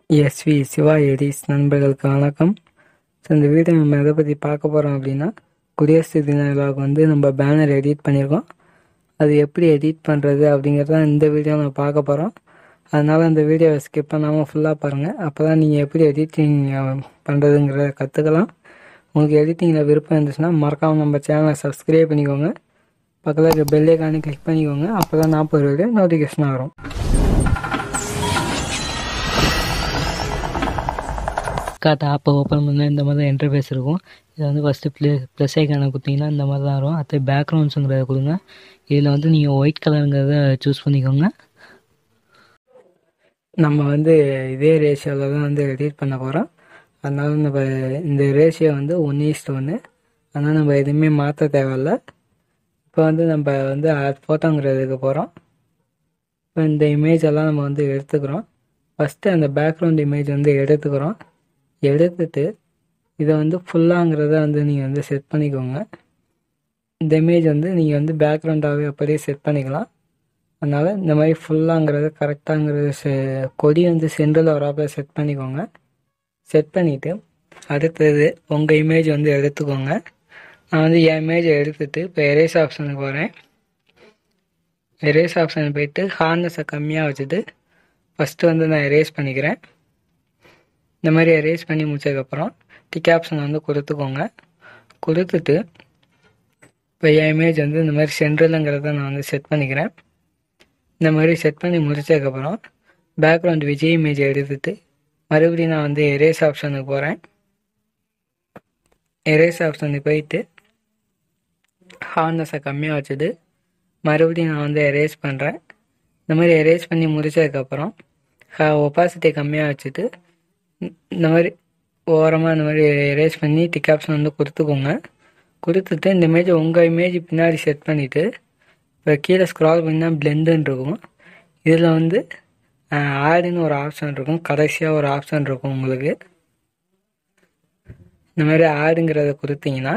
SV Siva எடிஸ் நண்பர்களுக்கு வணக்கம் so இந்த வீடியோ நம்ம எதை பற்றி பார்க்க போகிறோம் அப்படின்னா குடியரசு தின விழாவுக்கு வந்து நம்ம பேனர் எடிட் பண்ணியிருக்கோம் அது எப்படி எடிட் பண்ணுறது அப்படிங்கிறத இந்த வீடியோ நம்ம பார்க்க போகிறோம் அதனால் இந்த வீடியோவை ஸ்கிப் பண்ணாமல் ஃபுல்லாக பாருங்கள் அப்போ தான் நீங்கள் எப்படி எடிட்டிங் பண்ணுறதுங்கிறத கற்றுக்கலாம் உங்களுக்கு எடிட்டிங்கில் விருப்பம் இருந்துச்சுன்னா மறக்காமல் நம்ம சேனலை சப்ஸ்கிரைப் பண்ணிக்கோங்க பக்கத்தில் இருக்க பெல்லைக்கானு கிளிக் பண்ணிக்கோங்க அப்போ தான் நான் போகிற வீடியோ நோட்டிஃபிகேஷன் வரும் கார்ட் ஆப்பை ஓப்பன் பண்ணால் இந்த மாதிரி தான் இன்டர்ஃபேஸ் இருக்கும் இதை வந்து ஃபஸ்ட்டு ப்ளே ப்ளஸ் ஐக்கான கொடுத்தீங்கன்னா இந்த மாதிரி தான் வரும் அடுத்து பேக்ரவுண்ட்ஸுங்கிறத கொடுங்க இதில் வந்து நீங்கள் ஒயிட் கலருங்கிறத சூஸ் பண்ணிக்கோங்க நம்ம வந்து இதே ரேஷியோவில் தான் வந்து எடிட் பண்ண போகிறோம் அதனால நம்ம இந்த ரேஷியோ வந்து ஒன் ஈஸ்ட் ஒன்று அதனால் நம்ம எதுவுமே மாற்ற தேவையில்ல இப்போ வந்து நம்ம வந்து ஃபோட்டோங்கிறதுக்கு போகிறோம் இப்போ இந்த இமேஜ் எல்லாம் நம்ம வந்து எடுத்துக்கிறோம் ஃபஸ்ட்டு அந்த பேக்ரவுண்ட் இமேஜ் வந்து எடுத்துக்கிறோம் எடுத்துட்டு இதை வந்து ஃபுல்லாங்கிறத வந்து நீங்கள் வந்து செட் பண்ணிக்கோங்க இந்த இமேஜ் வந்து நீங்கள் வந்து பேக்ரவுண்டாகவே அப்படியே செட் பண்ணிக்கலாம் அதனால் இந்த மாதிரி ஃபுல்லாங்கிறது கரெக்டாங்கிறது செ கொடி வந்து சென்டரில் வராப்பில் செட் பண்ணிக்கோங்க செட் பண்ணிவிட்டு அடுத்தது உங்கள் இமேஜ் வந்து எடுத்துக்கோங்க நான் வந்து என் இமேஜை எடுத்துகிட்டு இப்போ எரேஸ் ஆப்ஷனுக்கு போகிறேன் எரேஸ் ஆப்ஷன் போயிட்டு ஹார்னஸை கம்மியாக வச்சுட்டு ஃபஸ்ட்டு வந்து நான் எரேஸ் பண்ணிக்கிறேன் இந்த மாதிரி எரேஸ் பண்ணி முடிச்சதுக்கப்புறம் டிக் ஆப்ஷன் வந்து கொடுத்துக்கோங்க கொடுத்துட்டு இப்போ என் இமேஜ் வந்து இந்த மாதிரி சென்ட்ரலுங்கிறத நான் வந்து செட் பண்ணிக்கிறேன் இந்த மாதிரி செட் பண்ணி முடிச்சதுக்கப்புறம் பேக்ரவுண்ட் விஜய் இமேஜ் எடுத்துட்டு மறுபடியும் நான் வந்து எரேஸ் ஆப்ஷனுக்கு போகிறேன் எரேஸ் ஆப்ஷனுக்கு போயிட்டு ஹார்னஸை கம்மியாக வச்சுட்டு மறுபடியும் நான் வந்து எரேஸ் பண்ணுறேன் இந்த மாதிரி எரேஸ் பண்ணி முடிச்சதுக்கப்புறம் ஒப்பாசிட்டியை கம்மியாக வச்சுட்டு இந்த மாதிரி ஓரமாக இந்த மாதிரி எரேஸ் பண்ணி டிக் ஆப்ஷன் வந்து கொடுத்துக்கோங்க கொடுத்துட்டு இந்த இமேஜ் உங்கள் இமேஜ் பின்னாடி செட் பண்ணிவிட்டு இப்போ கீழே ஸ்க்ரால் பண்ணால் பிளெண்டுன்னு இருக்கும் இதில் வந்து ஆடுன்னு ஒரு ஆப்ஷன் இருக்கும் கடைசியாக ஒரு ஆப்ஷன் இருக்கும் உங்களுக்கு இந்த மாதிரி ஆடுங்கிறத கொடுத்தீங்கன்னா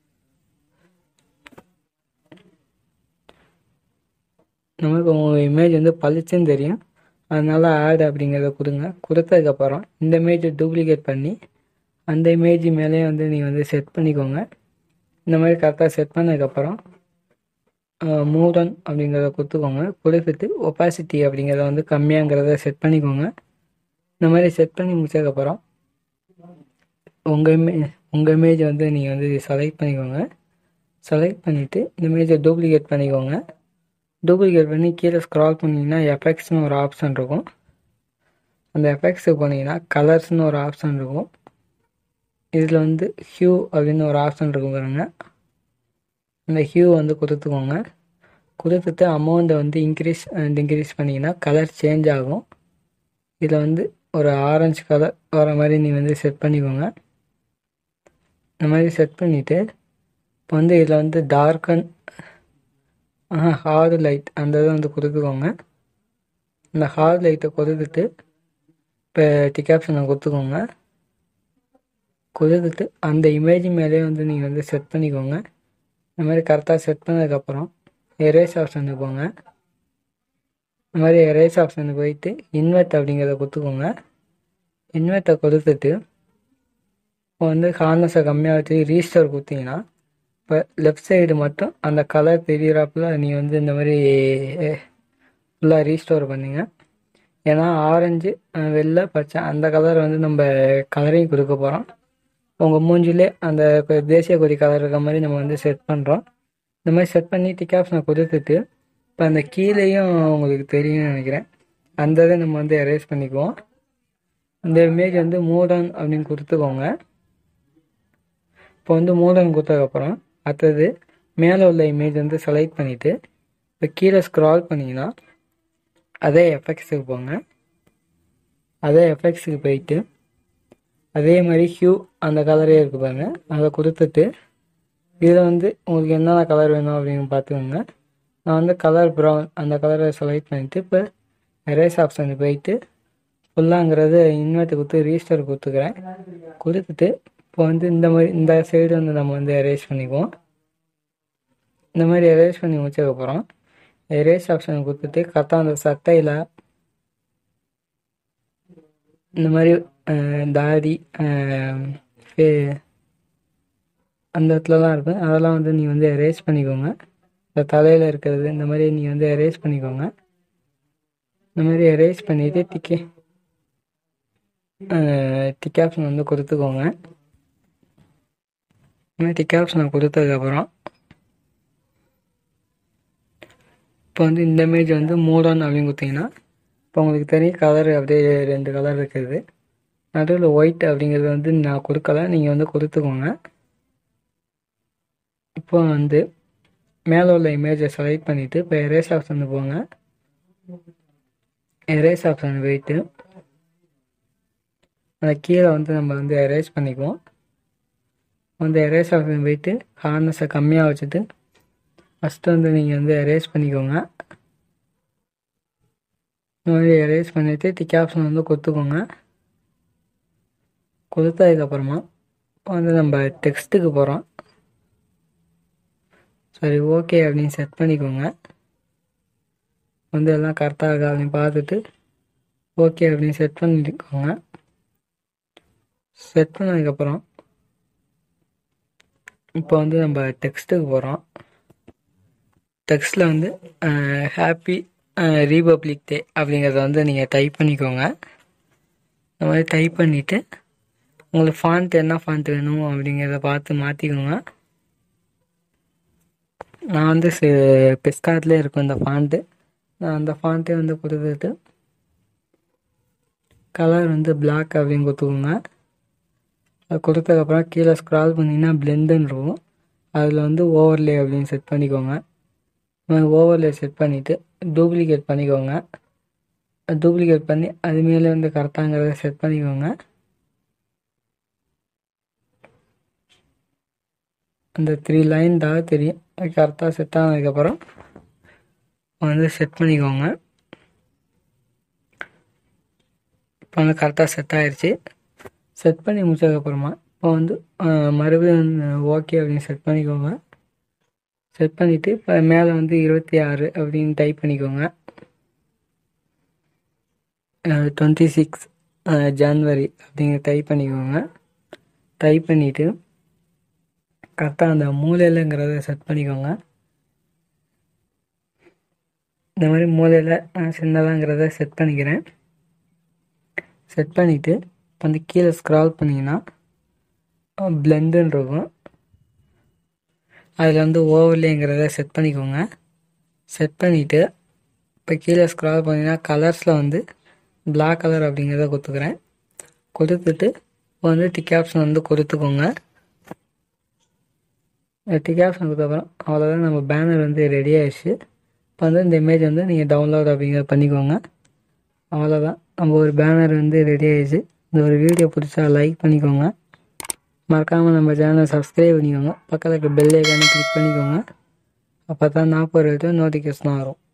நமக்கு உங்கள் இமேஜ் வந்து பளிச்சுன்னு தெரியும் அதனால் ஆட் அப்படிங்கிறத கொடுங்க கொடுத்ததுக்கப்புறம் இந்த இமேஜை டூப்ளிகேட் பண்ணி அந்த இமேஜ் மேலே வந்து நீங்கள் வந்து செட் பண்ணிக்கோங்க இந்த மாதிரி கரெக்டாக செட் பண்ணதுக்கப்புறம் மூடன் அப்படிங்கிறத கொடுத்துக்கோங்க கொடுத்துட்டு ஒப்பாசிட்டி அப்படிங்கிறத வந்து கம்மியாங்கிறத செட் பண்ணிக்கோங்க இந்த மாதிரி செட் பண்ணி முடிச்சதுக்கப்புறம் உங்கள் இமே உங்கள் இமேஜ் வந்து நீங்கள் வந்து செலக்ட் பண்ணிக்கோங்க செலக்ட் பண்ணிவிட்டு இந்த இமேஜை டூப்ளிகேட் பண்ணிக்கோங்க டூப்ளிகேட் பண்ணி கீழே ஸ்க்ரால் பண்ணிங்கன்னா எஃபெக்ட்ஸ்னு ஒரு ஆப்ஷன் இருக்கும் அந்த எஃபெக்ட்ஸுக்கு போனீங்கன்னா கலர்ஸ்னு ஒரு ஆப்ஷன் இருக்கும் இதில் வந்து ஹியூ அப்படின்னு ஒரு ஆப்ஷன் இருக்கும் பாருங்க அந்த ஹியூ வந்து கொடுத்துக்கோங்க கொடுத்துட்டு அமௌண்ட்டை வந்து இன்க்ரீஸ் அண்ட் டிக்ரீஸ் பண்ணிங்கன்னா கலர் சேஞ்ச் ஆகும் இதில் வந்து ஒரு ஆரஞ்சு கலர் வர மாதிரி நீங்கள் வந்து செட் பண்ணிக்கோங்க இந்த மாதிரி செட் பண்ணிவிட்டு இப்போ வந்து இதில் வந்து டார்க்கன் ஹார்டு லைட் அந்த இதை வந்து கொடுத்துக்கோங்க அந்த ஹார்டு லைட்டை கொடுத்துட்டு இப்போ டிக் ஆப்ஷனை கொடுத்துக்கோங்க கொடுத்துட்டு அந்த இமேஜ் மேலே வந்து நீங்கள் வந்து செட் பண்ணிக்கோங்க இந்த மாதிரி கரெக்டாக செட் பண்ணதுக்கப்புறம் எரேஸ் ஆப்ஷனுக்கு போங்க இந்த மாதிரி எரேஸ் ஆப்ஷனுக்கு போயிட்டு இன்வெர்ட் அப்படிங்கிறத கொடுத்துக்கோங்க இன்வெர்ட்டை கொடுத்துட்டு இப்போ வந்து ஹார்னஸை கம்மியாக வச்சு ரீஸ்டர் கொடுத்தீங்கன்னா இப்போ லெஃப்ட் சைடு மட்டும் அந்த கலர் தெரிகிறாப்புல நீங்கள் வந்து இந்த மாதிரி ஃபுல்லாக ரீஸ்டோர் பண்ணுங்க ஏன்னா ஆரஞ்சு வெள்ளை பச்சை அந்த கலர் வந்து நம்ம கலரையும் கொடுக்க போகிறோம் உங்கள் மூஞ்சிலே அந்த தேசிய கொடி கலர் இருக்க மாதிரி நம்ம வந்து செட் பண்ணுறோம் இந்த மாதிரி செட் பண்ணி டிக் ஆப்ஷனை கொடுத்துட்டு இப்போ அந்த கீழேயும் உங்களுக்கு தெரியும்னு நினைக்கிறேன் அந்த இதை நம்ம வந்து எரேஸ் பண்ணிக்குவோம் இந்த இமேஜ் வந்து மூடன் அப்படின்னு கொடுத்துக்கோங்க இப்போ வந்து மூடன் கொடுத்ததுக்கப்புறம் அடுத்தது மேலே உள்ள இமேஜ் வந்து செலக்ட் பண்ணிவிட்டு இப்போ கீழே ஸ்க்ரால் பண்ணிங்கன்னா அதே எஃபெக்ட்ஸுக்கு போங்க அதே எஃபெக்ட்ஸுக்கு போயிட்டு அதே மாதிரி ஹியூ அந்த கலரே இருக்குது பாருங்க அதை கொடுத்துட்டு இதில் வந்து உங்களுக்கு என்னென்ன கலர் வேணும் அப்படின்னு பார்த்துக்கோங்க நான் வந்து கலர் ப்ரௌன் அந்த கலரை செலக்ட் பண்ணிவிட்டு இப்போ எரேஸ் ஆப்ஷன் போயிட்டு ஃபுல்லாங்கிறது இன்வெர்ட் கொடுத்து ரீஸ்டர் கொடுத்துக்கிறேன் கொடுத்துட்டு இப்போ வந்து இந்த மாதிரி இந்த சைடு வந்து நம்ம வந்து எரேஸ் பண்ணிக்குவோம் இந்த மாதிரி எரேஸ் பண்ணி முடிச்சதுக்கப்புறம் எரேஸ் ஆப்ஷன் கொடுத்துட்டு கரெக்டாக அந்த சட்டையில் இந்த மாதிரி அஹ், தாடி அஹ், ஃபே- அந்த இடத்துலலாம் இருக்கும் அதெல்லாம் வந்து நீ வந்து எரேஸ் பண்ணிக்கோங்க இந்த தலையில் இருக்கிறது இந்த மாதிரி நீ வந்து எரேஸ் பண்ணிக்கோங்க இந்த மாதிரி எரேஸ் பண்ணிவிட்டு டிக்கே டிக் ஆப்ஷன் வந்து கொடுத்துக்கோங்க இந்த மாதிரி டிக் ஆப்ஷனை கொடுத்ததுக்கப்புறம் இப்போ வந்து இந்த இமேஜ் வந்து மூடான் அப்படின்னு கொடுத்தீங்கன்னா இப்போ உங்களுக்கு தெரியும் கலர் அப்படியே ரெண்டு கலர் இருக்குது நடுவில் ஒயிட் அப்படிங்கிறது வந்து நான் கொடுக்கல நீங்கள் வந்து கொடுத்துக்கோங்க இப்போ வந்து மேலே உள்ள இமேஜை செலக்ட் பண்ணிவிட்டு இப்போ எரேஸ் ஆப்ஷன் போங்க எரேஸ் ஆப்ஷன் போயிட்டு அந்த கீழே வந்து நம்ம வந்து எரேஸ் பண்ணிக்குவோம் வந்து எரேஸ் ஆப்ஷன் போயிட்டு ஹார்னஸை கம்மியாக வச்சுட்டு ஃபஸ்ட்டு வந்து நீங்கள் வந்து எரேஸ் பண்ணிக்கோங்க இந்த மாதிரி எரேஸ் பண்ணிவிட்டு டிக் ஆப்ஷன் வந்து கொடுத்துக்கோங்க கொடுத்ததுக்கப்புறமா இப்போ வந்து நம்ம டெக்ஸ்ட்டுக்கு போகிறோம் சரி ஓகே அப்படின்னு செட் பண்ணிக்கோங்க வந்து எல்லாம் கரெக்டாக இருக்கா அப்படின்னு பார்த்துட்டு ஓகே அப்படின்னு செட் பண்ணிக்கோங்க செட் பண்ணதுக்கப்புறம் இப்போ வந்து நம்ம டெக்ஸ்ட்டுக்கு போகிறோம் டெக்ஸ்ட்டில் வந்து ஹாப்பி ரீபப்ளிக் டே அப்படிங்கிறத வந்து நீங்கள் டைப் பண்ணிக்கோங்க இந்த மாதிரி டைப் பண்ணிவிட்டு உங்களுக்கு ஃபாண்ட் என்ன ஃபாண்ட் வேணும் அப்படிங்கிறத பார்த்து மாற்றிக்கோங்க நான் வந்து பெஸ்கார்ட்லேயே இருக்கும் இந்த ஃபாண்ட்டு நான் அந்த ஃபாண்ட்டே வந்து கொடுத்துட்டு கலர் வந்து Black அப்படின்னு கொடுத்துக்கோங்க அது கொடுத்ததுக்கப்புறம் கீழே ஸ்க்ரால் பண்ணிங்கன்னா பிளெண்டுன்னு இருக்கும் அதில் வந்து ஓவர்லே அப்படின்னு செட் பண்ணிக்கோங்க ஓவர்லே செட் பண்ணிவிட்டு டூப்ளிகேட் பண்ணிக்கோங்க டூப்ளிகேட் பண்ணி அது மேலே வந்து கரெக்டாங்கிறத செட் பண்ணிக்கோங்க அந்த த்ரீ லைன் தான் தெரியும் அது கரெக்டாக செட் ஆனதுக்கப்புறம் வந்து செட் பண்ணிக்கோங்க இப்போ வந்து கரெக்டாக செட் ஆயிடுச்சு செட் பண்ணி முடிச்சதுக்கப்புறமா இப்போ வந்து அஹ், மறுபடியும் ஓகே அப்படின்னு செட் பண்ணிக்கோங்க செட் பண்ணிவிட்டு இப்போ மேலே வந்து இருபத்தி ஆறு அப்படின்னு டைப் பண்ணிக்கோங்க டுவெண்ட்டி சிக்ஸ் ஜான்வரி அப்படிங்கிற டைப் பண்ணிக்கோங்க டைப் பண்ணிவிட்டு கரெக்டாக அந்த மூலையிலங்கிறத செட் பண்ணிக்கோங்க இந்த மாதிரி மூலையில் நான் சின்னதாங்கிறத செட் பண்ணிக்கிறேன் செட் பண்ணிவிட்டு வந்து கீழே ஸ்க்ரால் பண்ணிங்கன்னா பிளெண்டுன்னு இருக்கும் அதில் வந்து ஓவர்லேங்கிறத செட் பண்ணிக்கோங்க செட் பண்ணிவிட்டு இப்போ கீழே ஸ்க்ரால் பண்ணிங்கன்னா கலர்ஸில் வந்து Black கலர் அப்படிங்கிறத கொடுத்துக்கிறேன் கொடுத்துட்டு இப்போ வந்து டிக் ஆப்ஷன் வந்து கொடுத்துக்கோங்க டிக் ஆப்ஷன் கொடுத்தப்பறம் அவ்வளோதான் நம்ம பேனர் வந்து ரெடி ஆயிடுச்சு இப்போ வந்து இந்த இமேஜ் வந்து நீங்கள் டவுன்லோட் அப்படிங்கிறத பண்ணிக்கோங்க அவ்வளோதான் நம்ம ஒரு பேனர் வந்து ரெடி ஆயிடுச்சு இந்த ஒரு வீடியோ பிடிச்சா லைக் பண்ணிக்கோங்க மறக்காமல் நம்ம சேனலை சப்ஸ்கிரைப் பண்ணிக்கோங்க பக்கத்தில் இருக்க பெல் ஐக்கானு கிளிக் பண்ணிக்கோங்க அப்போ தான் நான் போகிற நோட்டிஃபிகேஷன் வரும்